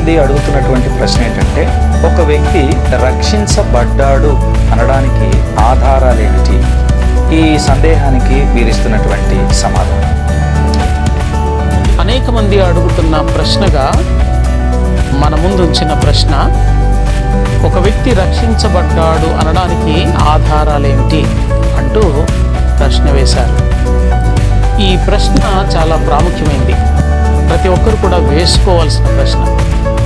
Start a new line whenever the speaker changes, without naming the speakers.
మంది అడుగుతున్నటువంటి ప్రశ్న ఏంటంటే ఒక వ్యక్తి రక్షించబడ్డాడు అనడానికి ఆధారాలు ఏమిటి ఈ సందేహానికి వీరిస్తున్నటువంటి సమాధానం
అనేక మంది అడుగుతున్న ప్రశ్నగా మన ముందు ఉంచిన ప్రశ్న ఒక వ్యక్తి రక్షించబడ్డాడు అనడానికి ఆధారాలేమిటి అంటూ ప్రశ్న వేశారు ఈ ప్రశ్న చాలా ప్రాముఖ్యమైనది ప్రతి ఒక్కరు కూడా వేసుకోవాల్సిన ప్రశ్న